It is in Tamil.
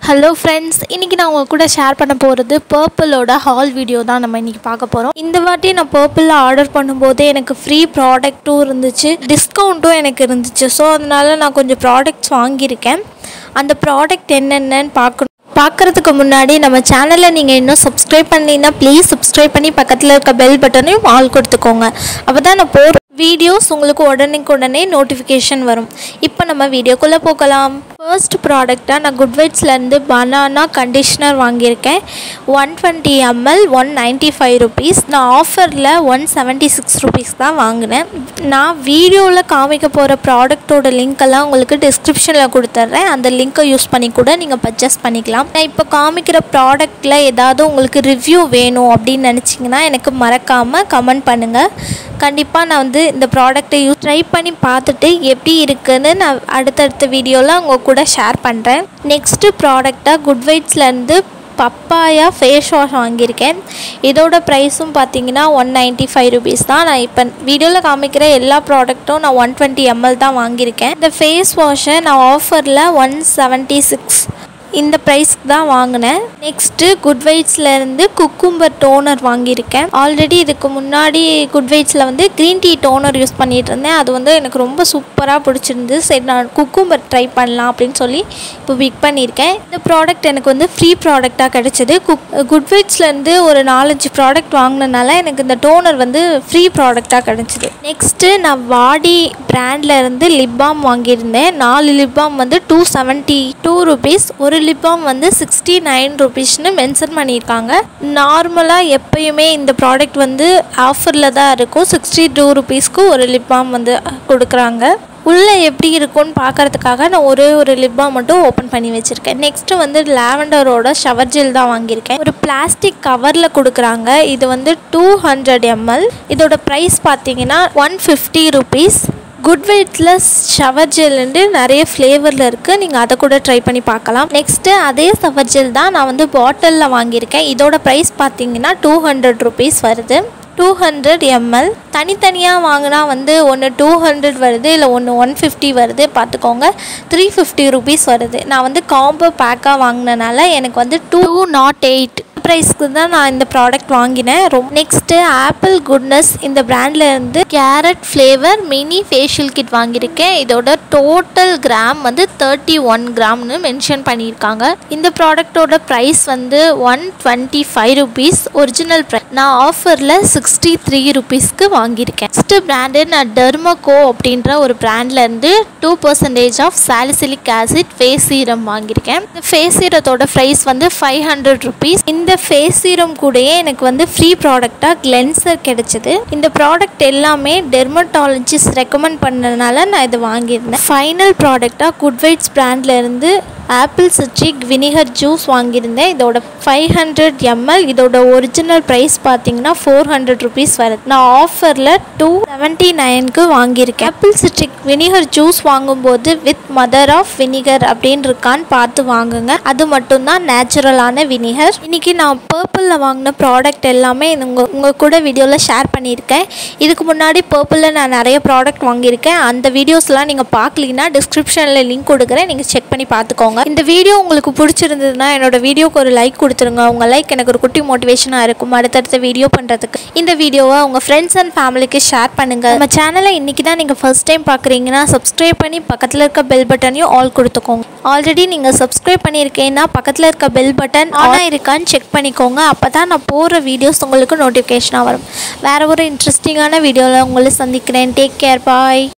ஹலோ ஃப்ரெண்ட்ஸ் இன்றைக்கி நான் உங்கள் கூட ஷேர் பண்ண போகிறது பர்பிளோட ஹால் வீடியோ தான் நம்ம இன்றைக்கி பார்க்க போகிறோம் இந்த வாட்டி நான் பர்பிளில் ஆர்டர் பண்ணும்போது எனக்கு ஃப்ரீ ப்ராடக்ட்டும் இருந்துச்சு டிஸ்கவுண்ட்டும் எனக்கு இருந்துச்சு ஸோ அதனால நான் கொஞ்சம் ப்ராடக்ட்ஸ் வாங்கியிருக்கேன் அந்த ப்ராடக்ட் என்னென்னன்னு பார்க்கணும் பார்க்குறதுக்கு முன்னாடி நம்ம சேனலை நீங்கள் இன்னும் சப்ஸ்கிரைப் பண்ணீங்கன்னா ப்ளீஸ் சப்ஸ்கிரைப் பண்ணி பக்கத்தில் இருக்க பெல் பட்டனையும் ஆல் கொடுத்துக்கோங்க அப்போ தான் நான் போகிற வீடியோஸ் உங்களுக்கு உடனே நோட்டிஃபிகேஷன் வரும் இப்போ நம்ம வீடியோக்குள்ளே போகலாம் ஃபர்ஸ்ட் ப்ராடக்டாக நான் குட்வைட்ஸ்லேருந்து பனானா கண்டிஷ்னர் வாங்கியிருக்கேன் one twenty ML one ninety five rupees நான் ஆஃபரில் ஒன் செவன்ட்டி சிக்ஸ் ருபீஸ் தான் வாங்கினேன் நான் வீடியோவில் காமிக்க போகிற ப்ராடக்ட்டோட லிங்க் எல்லாம் உங்களுக்கு டிஸ்கிரிப்ஷனில் கொடுத்துட்றேன் அந்த லிங்க்கை யூஸ் பண்ணி கூட நீங்கள் பர்ச்சேஸ் பண்ணிக்கலாம் நான் இப்போ காமிக்கிற ப்ராடக்ட்டில் ஏதாவது உங்களுக்கு ரிவ்யூ வேணும் அப்படின்னு நினச்சிங்கன்னா எனக்கு மறக்காமல் கமெண்ட் பண்ணுங்கள் கண்டிப்பாக நான் வந்து இந்த ப்ராடக்ட்டை யூஸ் ட்ரை பண்ணி பார்த்துட்டு எப்படி இருக்குன்னு நான் அடுத்தடுத்த வீடியோவில் உங்கள் கூட ஷேர் பண்ணுறேன் நெக்ஸ்ட்டு ப்ராடக்டாக குட்வைட்ஸ்லேருந்து பப்பாயா ஃபேஸ் வாஷ் வாங்கியிருக்கேன் இதோட ப்ரைஸும் பார்த்தீங்கன்னா ஒன் நைன்ட்டி ஃபைவ் ருபீஸ் தான் நான் இப்போ வீடியோவில் காமிக்கிற எல்லா ப்ராடக்ட்டும் நான் ஒன் டுவெண்ட்டி எம்எல் தான் வாங்கியிருக்கேன் இந்த ஃபேஸ் வாஷை நான் ஆஃபரில் ஒன் செவன்ட்டி சிக்ஸ் இந்த ப்ரைஸ்க்கு தான் வாங்கினேன் நெக்ஸ்ட்டு குட்வைட்ஸ்லேருந்து குக்கும்பர் டோனர் வாங்கியிருக்கேன் ஆல்ரெடி இதுக்கு முன்னாடி குட்வைட்ஸில் வந்து க்ரீன் டீ டோனர் யூஸ் பண்ணிகிட்டு இருந்தேன் அது வந்து எனக்கு ரொம்ப சூப்பராக பிடிச்சிருந்து சரி நான் குக்கும்பர் ட்ரை பண்ணலாம் அப்படின்னு சொல்லி இப்போ பிக் பண்ணியிருக்கேன் இந்த ப்ராடக்ட் எனக்கு வந்து ஃப்ரீ ப்ராடக்டாக கிடச்சிது குக் குட்வைட்ஸ்லேருந்து ஒரு நாலஞ்சு ப்ராடக்ட் வாங்கினனால எனக்கு இந்த டோனர் வந்து ஃப்ரீ ப்ராடக்டாக கிடச்சிது நெக்ஸ்ட்டு நான் வாடி பிராண்டில் இருந்து லிப் பாம் வாங்கியிருந்தேன் நாலு லிப் பாம் வந்து டூ செவன்ட்டி டூ ருபீஸ் ஒரு லிப் பாம் வந்து சிக்ஸ்டி நைன் ருபீஸ்னு மென்ஷன் பண்ணியிருக்காங்க நார்மலாக எப்பயுமே இந்த ப்ராடக்ட் வந்து ஆஃபரில் தான் இருக்கும் சிக்ஸ்டி டூ ருபீஸ்க்கு ஒரு லிப் பாம் வந்து கொடுக்குறாங்க உள்ளே எப்படி இருக்கும்னு பார்க்கறதுக்காக நான் ஒரே ஒரு லிப் பாம் மட்டும் ஓப்பன் பண்ணி வச்சுருக்கேன் நெக்ஸ்ட்டு வந்து லாவெண்டரோட ஷவர் ஜெல் தான் வாங்கியிருக்கேன் ஒரு பிளாஸ்டிக் கவரில் கொடுக்குறாங்க இது வந்து டூ ஹண்ட்ரட் எம்எல் இதோட ப்ரைஸ் பார்த்தீங்கன்னா ஒன் ஃபிஃப்டி ருபீஸ் குட் வெயிட்டில் ஷவர் ஜெல்லுண்டு நிறைய ஃப்ளேவரில் இருக்குது நீங்கள் அதை கூட ட்ரை பண்ணி பார்க்கலாம் நெக்ஸ்ட்டு அதே ஷவர் ஜெல் தான் நான் வந்து பாட்டிலில் வாங்கியிருக்கேன் இதோட ப்ரைஸ் பார்த்தீங்கன்னா டூ ஹண்ட்ரட் ருபீஸ் வருது டூ ஹண்ட்ரட் எம்எல் தனித்தனியாக வாங்கினா வந்து ஒன்று டூ ஹண்ட்ரட் வருது இல்லை ஒன்று ஒன் ஃபிஃப்டி வருது பார்த்துக்கோங்க த்ரீ ஃபிஃப்டி ருபீஸ் வருது நான் வந்து காம்போ பேக்காக வாங்கினனால எனக்கு வந்து டூ நாட் எயிட் ப்ரைஸ்க்கு தான் நான் இந்த ப்ராடக்ட் வாங்கினேன் ரொம்ப நெக்ஸ்ட்டு ஆப்பிள் குட்னஸ் இந்த பிராண்டில் இருந்து carrot flavour mini facial kit வாங்கியிருக்கேன் இதோட டோட்டல் கிராம் வந்து தேர்ட்டி ஒன் கிராம்னு மென்ஷன் பண்ணியிருக்காங்க இந்த ப்ராடக்டோட ப்ரைஸ் வந்து one twenty five rupees original price நான் ஆஃபரில் சிக்ஸ்டி த்ரீ ருபீஸ்க்கு வாங்கியிருக்கேன் நெக்ஸ்ட்டு பிராண்டு நான் டெர்மகோ அப்படின்ற ஒரு பிராண்டில் இருந்து two percentage of salicylic acid face serum வாங்கியிருக்கேன் இந்த ஃபேஸ் சீரத்தோட ப்ரைஸ் வந்து ஃபைவ் ஹண்ட்ரட் ருபீஸ் இந்த ஃபேஸ் சீரம் கூடயே எனக்கு வந்து ஃப்ரீ ப்ராடக்டாக கிளென்சர் கிடைச்சிது இந்த ப்ராடக்ட் எல்லாமே டெர்மட்டாலஜிஸ்ட் ரெக்கமெண்ட் பண்ணதுனால நான் இதை வாங்கியிருந்தேன் ஃபைனல் ப்ராடக்டாக குட்வைட்ஸ் பிராண்டில் இருந்து ஆப்பிள் சிட்ரிக் வினிகர் ஜூஸ் வாங்கியிருந்தேன் இதோட ஃபைவ் ஹண்ட்ரட் எம்எல் இதோட ஒரிஜினல் ப்ரைஸ் பார்த்தீங்கன்னா ஃபோர் ஹண்ட்ரட் ருபீஸ் வருது நான் ஆஃபரில் டூ செவன்ட்டி நைனுக்கு வாங்கியிருக்கேன் ஆப்பிள் சிட்ரிக் வினிகர் ஜூஸ் வாங்கும்போது வித் மதர் ஆஃப் வினிகர் அப்படின்னு இருக்கான்னு பார்த்து வாங்குங்க அது மட்டும்தான் நேச்சுரலான வினிகர் இன்றைக்கி நான் பர்பிளில் வாங்கின ப்ராடக்ட் எல்லாமே உங்கள் உங்கள் கூட வீடியோவில் ஷேர் பண்ணியிருக்கேன் இதுக்கு முன்னாடி பர்பிளில் நான் நிறைய ப்ராடக்ட் வாங்கியிருக்கேன் அந்த வீடியோஸ்லாம் நீங்கள் பார்க்கலீங்கன்னா டிஸ்கிரிப்ஷனில் லிங்க் கொடுக்குறேன் நீங்கள் செக் பண்ணி பார்த்துக்கோங்க இந்த வீடியோ உங்களுக்கு பிடிச்சிருந்ததுன்னா என்னோட வீடியோக்கு ஒரு லைக் கொடுத்துருங்க உங்கள் லைக் எனக்கு ஒரு குட்டி மோட்டிவேஷனாக இருக்கும் அடுத்தடுத்த வீடியோ பண்ணுறதுக்கு இந்த வீடியோவை உங்கள் ஃப்ரெண்ட்ஸ் அண்ட் ஃபேமிலிக்கு ஷேர் பண்ணுங்கள் நம்ம சேனலை இன்றைக்கி தான் நீங்கள் ஃபஸ்ட் டைம் பார்க்குறீங்கன்னா சப்ஸ்கிரைப் பண்ணி பக்கத்தில் இருக்க பெல் பட்டனையும் ஆல் கொடுத்துக்கோங்க ஆல்ரெடி நீங்கள் சப்ஸ்கிரைப் பண்ணியிருக்கீங்கன்னா பக்கத்தில் இருக்க பெல் பட்டன் ஆனாக இருக்கான்னு செக் பண்ணிக்கோங்க அப்போ தான் நான் போகிற வீடியோஸ் உங்களுக்கு நோட்டிஃபிகேஷனாக வரும் வேறு ஒரு இன்ட்ரெஸ்டிங்கான வீடியோவில் உங்களை சந்திக்கிறேன் டேக் கேர் பாய்